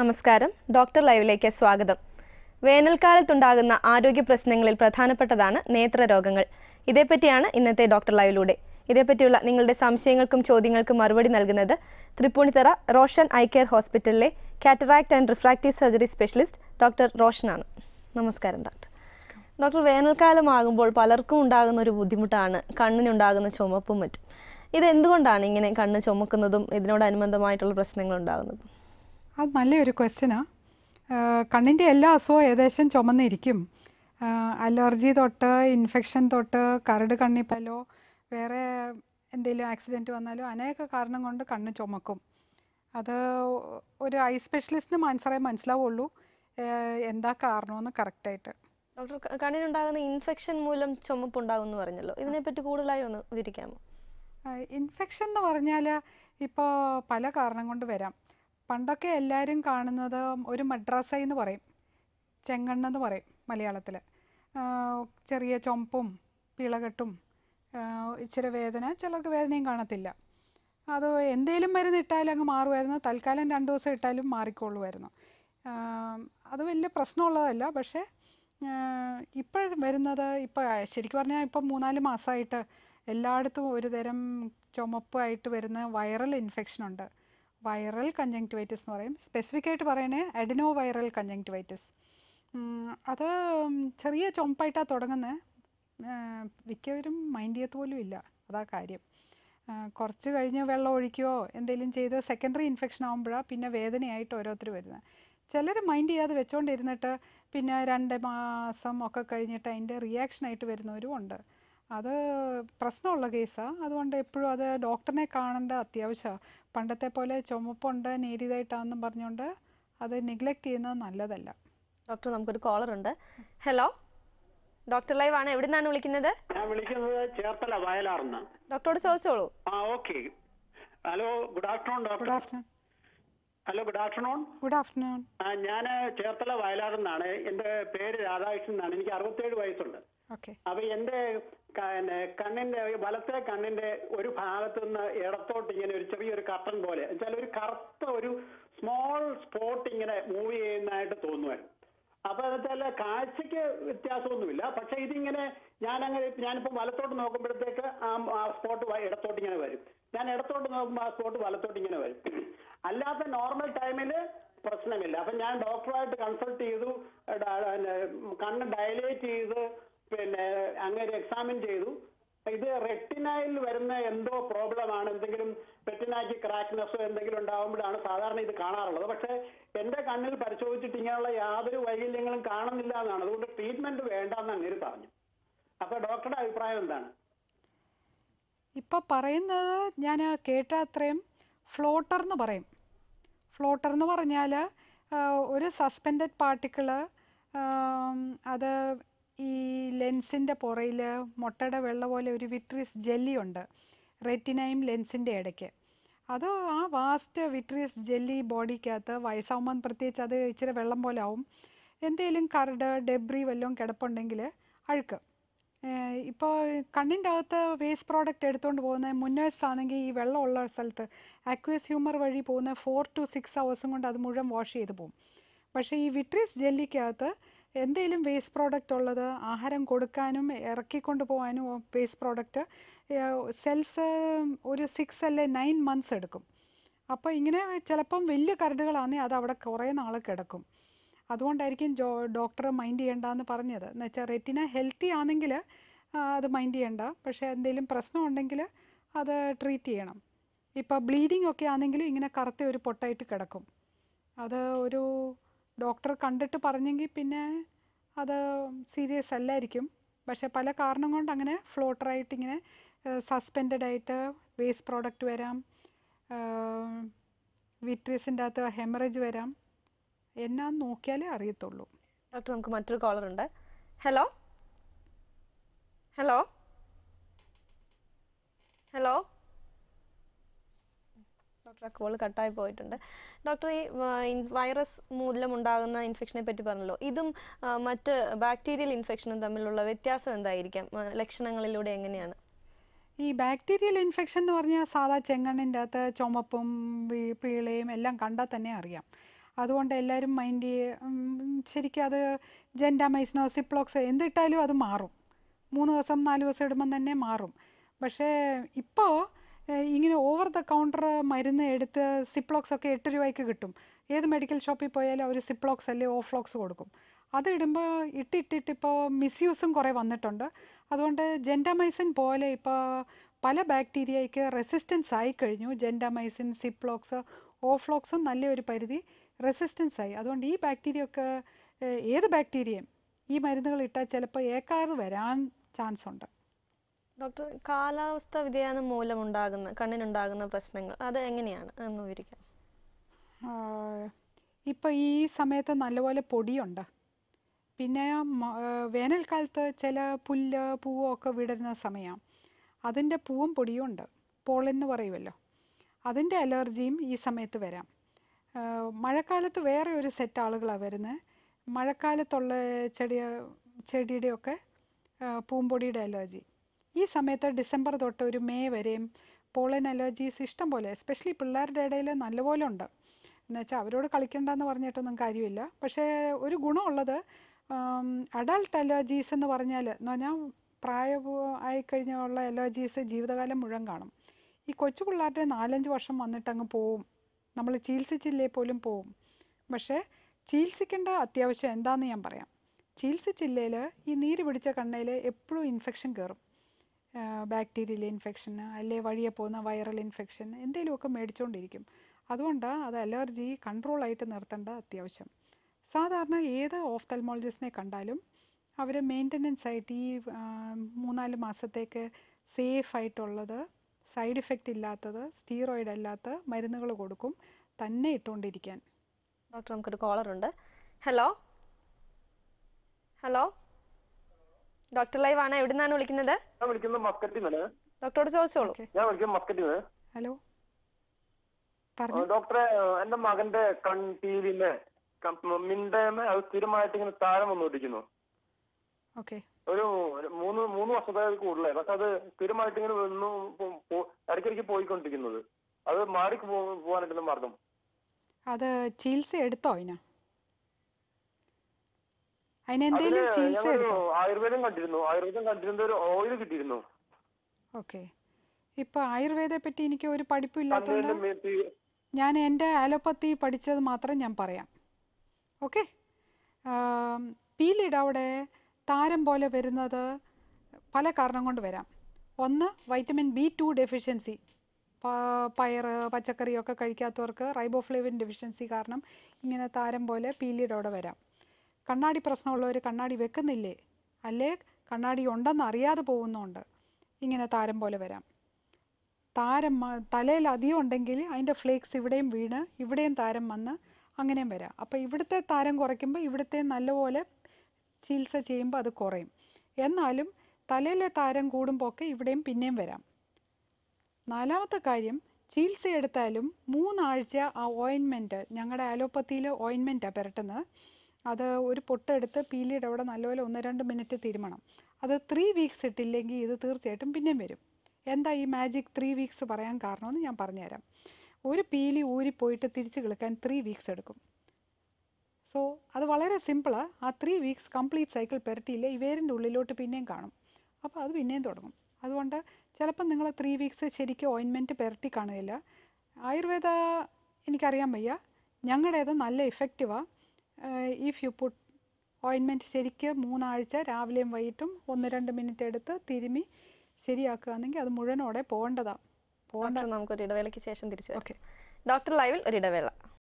നമസ്കാരം ഡോക്ടർ ലൈവിലേക്ക് സ്വാഗതം വേനൽക്കാലത്തുണ്ടാകുന്ന ആരോഗ്യ പ്രശ്നങ്ങളിൽ പ്രധാനപ്പെട്ടതാണ് നേത്രരോഗങ്ങൾ ഇതേപ്പറ്റിയാണ് ഇന്നത്തെ ഡോക്ടർ ലൈവിലൂടെ ഇതേപ്പറ്റിയുള്ള നിങ്ങളുടെ സംശയങ്ങൾക്കും ചോദ്യങ്ങൾക്കും മറുപടി നൽകുന്നത് തൃപ്പൂണിത്തറ റോഷൻ ഐ കെയർ ഹോസ്പിറ്റലിലെ cataract and refractive surgery specialist doctor റോഷനാണ് നമസ്കാരം ഡോക്ടർ ഡോക്ടർ വേനൽക്കാലമാകുമ്പോൾ പലർക്കും ഉണ്ടാകുന്ന ഒരു ബുദ്ധിമുട്ടാണ് കണ്ണിനുണ്ടാകുന്ന ചുമപ്പും മറ്റും ഇത് എന്തുകൊണ്ടാണ് ഇങ്ങനെ കണ്ണ് ചുമക്കുന്നതും ഇതിനോടനുബന്ധമായിട്ടുള്ള പ്രശ്നങ്ങൾ ഉണ്ടാകുന്നതും അത് നല്ലൊരു ക്വസ്റ്റ്യനാണ് കണ്ണിൻ്റെ എല്ലാ അസുഖവും ഏകദേശം ചുമന്നിരിക്കും അലർജി തൊട്ട് ഇൻഫെക്ഷൻ തൊട്ട് കരട് കണ്ണിപ്പലോ വേറെ എന്തെങ്കിലും ആക്സിഡൻറ്റ് വന്നാലോ അനേക കാരണം കൊണ്ട് കണ്ണ് ചുമക്കും അത് ഒരു ഐ സ്പെഷ്യലിസ്റ്റിന് മനസ്സിലായി മനസ്സിലാവുള്ളൂ ഏഹ് എന്താ കാരണമെന്ന് കറക്റ്റായിട്ട് ഡോക്ടർ ക- കണ്ണിനുണ്ടാകുന്ന ഇൻഫെക്ഷൻ മൂലം ചുമപ്പ് ഉണ്ടാകും എന്ന് പറഞ്ഞല്ലോ ഇതിനെപ്പറ്റി കൂടുതലായി ഒന്ന് വിവരിക്കാമോ ഇൻഫെക്ഷൻ എന്ന് പറഞ്ഞാൽ ഇപ്പോൾ പല കാരണം കൊണ്ട് വരാം പണ്ടൊക്കെ എല്ലാവരും കാണുന്നത് ഒരു മദ്രാസ എന്ന് പറയും ചെങ്കണ്ണെന്ന് പറയും മലയാളത്തിൽ ചെറിയ ചുമപ്പും പിളകെട്ടും ആ, ഇച്ചിരി വേദന ചിലർക്ക് വേദനയും കാണത്തില്ല അത് എന്തേലും മരുന്ന് ഇട്ടാലും അങ്ങ് മാറുമായിരുന്നു തൽക്കാലം രണ്ട് ദിവസം ഇട്ടാലും മാറിക്കൊള്ളുമായിരുന്നു ആ, അത് വലിയ പ്രശ്നമുള്ളതല്ല പക്ഷേ ഇപ്പോഴും വരുന്നത് ഇപ്പോൾ ശരിക്കും പറഞ്ഞാൽ ഇപ്പം മൂന്നാല് മാസമായിട്ട് എല്ലായിടത്തും ഒരു തരം ചുമപ്പായിട്ട് വരുന്ന വൈറൽ ഇൻഫെക്ഷൻ ഉണ്ട് വൈറൽ കഞ്ചങ്ക്ടിവൈറ്റിസ് എന്ന് പറയും സ്പെസിഫിക് ആയിട്ട് പറയണേ അഡിനോ വൈറൽ കഞ്ചങ്ക്ടിവൈറ്റിസ് അത് ചെറിയ ചുമപ്പായിട്ടാണ് തുടങ്ങുന്നത് മിക്കവരും മൈൻഡ് ചെയ്യത്ത് പോലും ഇല്ല അതാ കാര്യം ആ, കുറച്ച് കഴിഞ്ഞ് വെള്ളം ഒഴിക്കുകയോ എന്തെങ്കിലും ചെയ്ത് സെക്കൻഡറി ഇൻഫെക്ഷൻ ആകുമ്പോഴാണ് പിന്നെ വേദനയായിട്ട് ഓരോരുത്തർ വരുന്നത് ചിലർ മൈൻഡ് ചെയ്യാതെ വെച്ചുകൊണ്ടിരുന്നിട്ട് പിന്നെ രണ്ട് മാസം ഒക്കെ കഴിഞ്ഞിട്ട് അതിൻ്റെ റിയാക്ഷനായിട്ട് വരുന്നവരും ഉണ്ട് അത് പ്രശ്നമുള്ള കേസാണ് അതുകൊണ്ട് എപ്പോഴും അത് ഡോക്ടറിനെ കാണേണ്ട അത്യാവശ്യമാണ് പണ്ടത്തെ പോലെ ചുമപ്പുണ്ട് നേരിയതായിട്ടാണെന്നും പറഞ്ഞുകൊണ്ട് അത് നെഗ്ലക്റ്റ് ചെയ്യുന്നത് നല്ലതല്ല ഡോക്ടർ നമുക്കൊരു കോളർ ഉണ്ട് ഹലോ ഡോക്ടർ ലൈവ് ആണ് എവിടെ നിന്നാണ് വിളിക്കുന്നത് ഞാൻ വിളിക്കുന്നത് ചേർത്തല വയലാർന്ന് ഡോക്ടറോട് ചോദിച്ചോളൂ ah okay hello good afternoon good doctor afternoon hello good afternoon good afternoon ഞാൻ ചേർത്തല വയലാർന്നാണ് എൻ്റെ പേര് രാധാകൃഷ്ണൻ എന്നാണ് എനിക്ക് അറുപത്തേഴ് വയസ്സുണ്ട് ഓക്കെ അപ്പൊ എൻ്റെ ക- പിന്നെ കണ്ണിന്റെ വലത്തെ കണ്ണിന്റെ ഒരു ഭാഗത്ത് നിന്ന് ഇടത്തോട്ട് ഇങ്ങനെ ഒരു ചെറിയൊരു കർട്ടൻ പോലെ എന്നുവെച്ചാൽ ഒരു കറുത്ത ഒരു സ്മോൾ സ്പോട്ട് ഇങ്ങനെ മൂവ് ചെയ്യുന്നതായിട്ട് തോന്നുമായിരുന്നു അപ്പൊ എന്നുവെച്ചാൽ കാഴ്ചക്ക് വ്യത്യാസമൊന്നുമില്ല പക്ഷെ ഇതിങ്ങനെ ഞാനങ്ങനെ ഞാനിപ്പോ വലത്തോട്ട് നോക്കുമ്പോഴത്തേക്ക് ആ ആ സ്പോട്ട് ഇടത്തോട്ട് ഇങ്ങനെ വരും ഞാൻ ഇടത്തോട്ട് നോക്കുമ്പോൾ ആ സ്പോട്ട് വലത്തോട്ട് ഇങ്ങനെ വരും അല്ലാത്ത നോർമൽ ടൈമിൽ പ്രശ്നമില്ല അപ്പൊ ഞാൻ ഡോക്ടറുമായിട്ട് കൺസൾട്ട് ചെയ്തു ഡ- പിന്നെ കണ്ണ് ഡയലേറ്റ് ചെയ്ത് പിന്നെ അങ്ങനെ എക്സാമിൻ ചെയ്തു ഇത് റെറ്റിനയിൽ വരുന്ന എന്തോ പ്രോബ്ലം ആണ് എന്തെങ്കിലും റെറ്റിനാക്ക് ക്രാക്നെസ്സോ എന്തെങ്കിലും ഉണ്ടാകുമ്പോഴാണ് സാധാരണ ഇത് കാണാറുള്ളത് പക്ഷേ എന്റെ കണ്ണിൽ പരിശോധിച്ചിട്ട് ഇങ്ങനെയുള്ള യാതൊരു വൈകല്യങ്ങളും കാണുന്നില്ല എന്നാണ് അതുകൊണ്ട് ട്രീറ്റ്മെന്റ് വേണ്ടെന്ന് അങ്ങനെ പറഞ്ഞു അപ്പൊ ഡോക്ടറുടെ അഭിപ്രായം എന്താണ് ഇപ്പോൾ പറയുന്നത് ഞാൻ കേട്ട അത്രയും ഫ്ലോട്ടർ എന്ന് പറയും ഫ്ലോട്ടർ എന്ന് പറഞ്ഞാൽ ഒരു സസ്പെൻഡഡ് പാർട്ടിക്കിള് അത് ഈ ലെൻസിൻ്റെ പുറയിൽ മുട്ടയുടെ വെള്ള പോലെ ഒരു വിട്രീസ് ജെല്ലി ഉണ്ട് റെറ്റിനയും ലെൻസിൻ്റെ ഇടയ്ക്ക് അത് ആ വാസ്റ്റ് വിട്രീസ് ജെല്ലി ബോഡിക്കകത്ത് വയസ്സാകുമ്പം പ്രത്യേകിച്ച് അത് ഇച്ചിരി വെള്ളം പോലെ ആവും എന്തെങ്കിലും കരട് ഡെബ്രി വല്ലതും കിടപ്പുണ്ടെങ്കിൽ അഴുക്ക് ഇപ്പോൾ കണ്ണിൻ്റെ അകത്ത് വേസ്റ്റ് പ്രോഡക്റ്റ് എടുത്തുകൊണ്ട് പോകുന്ന മുൻവശത്താണെങ്കിൽ ഈ വെള്ളമുള്ള സ്ഥലത്ത് അക്വസ് ഹ്യൂമർ വഴി പോകുന്ന ഫോർ ടു സിക്സ് ഹവേഴ്സും കൊണ്ട് അത് മുഴുവൻ വാഷ് ചെയ്ത് പോകും പക്ഷേ ഈ വിട്രീസ് ജെല്ലിക്കകത്ത് എന്തെങ്കിലും വേസ്റ്റ് പ്രോഡക്റ്റ് ഉള്ളത് ആഹാരം കൊടുക്കാനും ഇറക്കിക്കൊണ്ട് പോകാനും വേസ്റ്റ് പ്രോഡക്റ്റ് സെൽസ് ഒരു സിക്സ് അല്ലെ നയൻ മന്ത്സ് എടുക്കും അപ്പോൾ ഇങ്ങനെ ചിലപ്പം വലിയ കരടുകളാണെങ്കിൽ അത് അവിടെ കുറേ നാൾ കിടക്കും അതുകൊണ്ടായിരിക്കും ജോ ഡോക്ടർ മൈൻഡ് ചെയ്യണ്ടെന്ന് പറഞ്ഞത് എന്ന് വെച്ചാൽ റെറ്റിന ഹെൽത്തി ആണെങ്കിൽ അത് മൈൻഡ് ചെയ്യണ്ട പക്ഷേ എന്തെങ്കിലും പ്രശ്നം ഉണ്ടെങ്കിൽ അത് ട്രീറ്റ് ചെയ്യണം ഇപ്പോൾ ബ്ലീഡിംഗ് ഒക്കെ ആണെങ്കിലും ഇങ്ങനെ കറുത്ത ഒരു പൊട്ടായിട്ട് കിടക്കും അത് ഒരു ഡോക്ടർ കണ്ടിട്ട് പറഞ്ഞെങ്കിൽ പിന്നെ അത് സീരിയസ് അല്ലായിരിക്കും പക്ഷേ പല കാരണം കൊണ്ട് അങ്ങനെ ഫ്ലോട്ടറായിട്ട് ഇങ്ങനെ സസ്പെൻഡഡ് ആയിട്ട് വേസ്റ്റ് പ്രോഡക്റ്റ് വരാം വിട്രീസിൻ്റെ അകത്ത് ഹെമറേജ് വരാം എന്നാന്ന് നോക്കിയാലേ അറിയത്തുള്ളൂ ഡോക്ടർ നമുക്ക് മറ്റൊരു കോളർ ഉണ്ട് ഹലോ ഹലോ ഹലോ ഡോക്ടർ ആ കോൾ കട്ടായി പോയിട്ടുണ്ട് ഡോക്ടർ ഈ വൈറസ് മൂലമുണ്ടാകുന്ന ഇൻഫെക്ഷനെ പറ്റി പറഞ്ഞല്ലോ ഇതും ആ, മറ്റ് ബാക്ടീരിയൽ ഇൻഫെക്ഷനും തമ്മിലുള്ള വ്യത്യാസം എന്തായിരിക്കാം ആ, ലക്ഷണങ്ങളിലൂടെ എങ്ങനെയാണ് ഈ ബാക്ടീരിയൽ ഇൻഫെക്ഷൻ എന്ന് പറഞ്ഞാൽ സാധാ ചെങ്കണ്ണിൻ്റെ അകത്ത് ചുമപ്പും വീ- പീളയും എല്ലാം കണ്ടാൽ തന്നെ അറിയാം അതുകൊണ്ട് എല്ലാവരും മൈൻഡ് ശരിക്കും അത് ജെൻഡാമൈസിനോ സിപ്ലോക്സോ എന്തിട്ടാലും അത് മാറും മൂന്ന് ദിവസം നാല് ദിവസം ഇടുമ്പം തന്നെ മാറും പക്ഷേ ഇപ്പോൾ ഇങ്ങനെ ഓവർ ദ കൗണ്ടർ മരുന്ന് എടുത്ത് സിപ്ലോക്സ് ഒക്കെ എട്ട് രൂപയ്ക്ക് കിട്ടും ഏത് മെഡിക്കൽ ഷോപ്പിൽ പോയാലും അവർ സിപ്ലോക്സ് അല്ലെ ഓഫ്ലോക്സ് കൊടുക്കും അത് ഇടുമ്പോൾ ഇട്ടിട്ടിട്ട് ഇപ്പോൾ മിസ്യൂസും കുറേ വന്നിട്ടുണ്ട് അതുകൊണ്ട് ജെൻഡാമൈസിൻ പോലെ ഇപ്പോൾ പല ബാക്ടീരിയയ്ക്ക് റെസിസ്റ്റൻസ് ആയി കഴിഞ്ഞു ജെൻഡാമൈസിൻ സിപ്ലോക്സ് ഓഫ്ലോക്സും നല്ലൊരു പരിധി റെസിസ്റ്റൻസ് ആയി അതുകൊണ്ട് ഈ ബാക്ടീരിയ ഒക്കെ ഏഹ്, ഏത് ബാക്ടീരിയയും ഈ മരുന്നുകൾ ഇട്ടാൽ ചിലപ്പോൾ ഏക്കാതെ വരാൻ ചാൻസ് ഉണ്ട് ഡോക്ടർ കാലാവസ്ഥ വ്യതിയാനം മൂലമുണ്ടാകുന്ന കണ്ണിനുണ്ടാകുന്ന പ്രശ്നങ്ങൾ അത് എങ്ങനെയാണ് എന്ന് വിവരിക്കാം ഇപ്പോൾ ഈ സമയത്ത് നല്ലപോലെ പൊടിയുണ്ട് പിന്നെ മ- ആ, വേനൽക്കാലത്ത് ചില പുല്ല് പൂവ് ഒക്കെ വിടരുന്ന സമയമാണ് അതിൻ്റെ പൂവും പൊടിയും ഉണ്ട് പോളൻ എന്ന് പറയുമല്ലോ അതിൻ്റെ അലർജിയും ഈ സമയത്ത് വരാം ആ, മഴക്കാലത്ത് വേറെ ഒരു സെറ്റ് ആളുകളാണ് വരുന്നത് മഴക്കാലത്തുള്ള ചെടി ചെടിയുടെയൊക്കെ ആ, പൂമ്പൊടിയുടെ അലർജി ഈ സമയത്ത് ഡിസംബർ തൊട്ട് ഒരു മെയ് വരെയും പോളൻ അലർജീസ് ഇഷ്ടം പോലെ എസ്പെഷ്യലി പിള്ളേരുടെ ഇടയിൽ നല്ലപോലെ ഉണ്ട് എന്നുവെച്ചാൽ അവരോട് കളിക്കണ്ടെന്ന് പറഞ്ഞിട്ടൊന്നും കാര്യമില്ല പക്ഷേ ഒരു ഗുണമുള്ളത് അഡൾട്ട് അലർജീസ് എന്ന് പറഞ്ഞാൽ എന്ന് പറഞ്ഞാൽ പ്രായ ആയിക്കഴിഞ്ഞുള്ള അലർജീസ് ജീവിതകാലം മുഴുവൻ കാണും ഈ കൊച്ചു പിള്ളേരുടെ നാലഞ്ച് വർഷം വന്നിട്ട് അങ്ങ് പോവും നമ്മൾ ചികിത്സിച്ചില്ലേ പോലും പോവും പക്ഷേ ചികിത്സിക്കേണ്ട അത്യാവശ്യം എന്താണെന്ന് ഞാൻ പറയാം ചികിത്സിച്ചില്ലേൽ ഈ നീര് പിടിച്ച കണ്ണയിൽ എപ്പോഴും ഇൻഫെക്ഷൻ കയറും ബാക്ടീരിയൽ ഇൻഫെക്ഷൻ അല്ലെ വഴിയെ പോകുന്ന വൈറൽ ഇൻഫെക്ഷൻ എന്തെങ്കിലുമൊക്കെ മേടിച്ചുകൊണ്ടിരിക്കും അതുകൊണ്ട് അത് അലർജി കൺട്രോളായിട്ട് നിർത്തേണ്ട അത്യാവശ്യം സാധാരണ ഏത് ഓഫ്തൽമോളജിസ്റ്റിനെ കണ്ടാലും അവർ മെയിൻ്റനൻസ് ആയിട്ട് ഈ ആ, മൂന്നാല് മാസത്തേക്ക് സേഫ് ആയിട്ടുള്ളത് സൈഡ് ഇഫക്റ്റ് ഇല്ലാത്തത് സ്റ്റീറോയിഡ് അല്ലാത്ത മരുന്നുകൾ കൊടുക്കും തന്നെ ഇട്ടുകൊണ്ടിരിക്കാൻ ഡോക്ടർ നമുക്കൊരു കോളർ ഉണ്ട് ഹലോ ഹലോ ഡോക്ടർ ലൈവ് ആണ് എവിടെ നിന്നാണ് വിളിക്കുന്നത് ഞാൻ വിളിക്കുന്നത് മസ്കറ്റിൽ നിന്ന് ഡോക്ടറോട് ചോദിച്ചോളൂ ഓക്കെ ഞാൻ വിളിക്കുന്നത് മസ്കറ്റിൽ നിന്ന് ഹലോ പറഞ്ഞു ഡോക്ടറെ എന്റെ മകന്റെ കൺപീലിന് മിണ്ടേമ അത് സ്ഥിരമായിട്ട് ഇങ്ങനെ താരം വന്നുകൊണ്ടിരിക്കുന്നു ഓക്കെ ഒരു ഒരു മൂന്ന് മൂന്ന് വർഷത്തെ കൂടുതലായി പക്ഷെ അത് സ്ഥിരമായിട്ട് ഇങ്ങനെ വന്നു പോ- പോ- ഇടയ്ക്കിടയ്ക്ക് പോയിക്കൊണ്ടിരിക്കുന്നത് അത് മാറി പോ- പോകാനായിട്ടുള്ള മാർഗം അത് ചികിത്സ എടുത്തോ അതിന് അതിന് അതിന് എന്തെങ്കിലും ചികിത്സ ഞങ്ങളൊരു എടുത്തോ ആയുർവേദം കണ്ടിരുന്നു ആയുർവേദം കണ്ടിരുന്ന ഒരു ഓയിൽ കിട്ടിയിരുന്നു ഓക്കെ ഇപ്പോൾ ആയുർവേദത്തെ പറ്റി എനിക്ക് ഒരു പഠിപ്പും ഇല്ലാത്തതുകൊണ്ട് കണ്ണിന്റെ മേത്ത് ഞാൻ എൻ്റെ ആലോപ്പത്തി പഠിച്ചത് മാത്രം ഞാൻ പറയാം ഓക്കെ പീലിയുടെ അവിടെ താരം പോലെ വരുന്നത് പല കാരണം കൊണ്ട് വരാം ഒന്ന് വൈറ്റമിൻ ബി ടു ഡെഫിഷ്യൻസി പയർ പച്ചക്കറിയൊക്കെ കഴിക്കാത്തവർക്ക് റൈബോഫ്ലേവിൻ ഡെഫിഷ്യൻസി കാരണം ഇങ്ങനെ താരം പോലെ പീലിയുടെ അവിടെ വരാം കണ്ണാടി പ്രശ്നമുള്ളവർ കണ്ണാടി വെക്കുന്നില്ലേ അല്ലേ കണ്ണാടി ഉണ്ടെന്ന് അറിയാതെ പോകുന്നുണ്ട് ഇങ്ങനെ താരം പോലെ വരാം താരം മ- തലയിൽ അധികം ഉണ്ടെങ്കിൽ അതിൻ്റെ ഫ്ലേക്സ് ഇവിടെയും വീണ് ഇവിടെയും താരം വന്ന് അങ്ങനെയും വരാം അപ്പോൾ ഇവിടുത്തെ താരം കുറയ്ക്കുമ്പോൾ ഇവിടുത്തെ നല്ലപോലെ ചികിത്സ ചെയ്യുമ്പോൾ അത് കുറയും എന്നാലും തലയിലെ താരം കൂടുമ്പോൾ ഒക്കെ ഇവിടെയും പിന്നെയും വരാം നാലാമത്തെ കാര്യം ചികിത്സ എടുത്താലും മൂന്നാഴ്ച ആ ഓയിൻമെൻറ്റ് ഞങ്ങളുടെ അലോപ്പത്തിയിൽ ഓയിൻമെൻറ്റാണ് പുരട്ടുന്നത് അത് ഒരു പൊട്ടെടുത്ത് പീലിയുടെ അവിടെ നല്ലപോലെ ഒന്ന് രണ്ട് മിനിറ്റ് തിരുമണം അത് ത്രീ വീക്സ് ഇട്ടില്ലെങ്കിൽ ഇത് തീർച്ചയായിട്ടും പിന്നെയും വരും എന്താ ഈ മാജിക് ത്രീ വീക്സ് പറയാൻ കാരണമെന്ന് ഞാൻ പറഞ്ഞുതരാം ഒരു പീലി ഊരിപ്പോയിട്ട് തിരിച്ച് കിളിക്കാൻ ത്രീ വീക്സ് എടുക്കും സോ അത് വളരെ സിമ്പിളാണ് ആ ത്രീ വീക്സ് കംപ്ലീറ്റ് സൈക്കിൾ പുരട്ടിയില്ല ഈ വേരിൻ്റെ ഉള്ളിലോട്ട് പിന്നെയും കാണും അപ്പോൾ അത് പിന്നെയും തുടങ്ങും അതുകൊണ്ട് ചിലപ്പം നിങ്ങൾ ത്രീ വീക്സ് ശരിക്കും ഓയിൻമെൻറ്റ് പുരട്ടി കാണുകയില്ല ആയുർവേദ എനിക്കറിയാൻ വയ്യ ഞങ്ങളുടേത് നല്ല ഇഫക്റ്റീവാണ് ഇഫ് യു പുട്ട് ഓയിൻമെൻറ്റ് ശരിക്ക് മൂന്നാഴ്ച രാവിലെയും വൈകിട്ടും ഒന്ന് രണ്ട് മിനിറ്റ് എടുത്ത് തിരുമി ശരിയാക്കുകയാണെങ്കിൽ അത് മുഴുവനോടെ പോകേണ്ടതാണ് പോകേണ്ട ഡോക്ടർ നമുക്കൊരു ഇടവേളയ്ക്ക് ശേഷം തിരിച്ചു വരാം ഓക്കെ ഡോക്ടർ ലൈവിൽ ഒരു ഇടവേള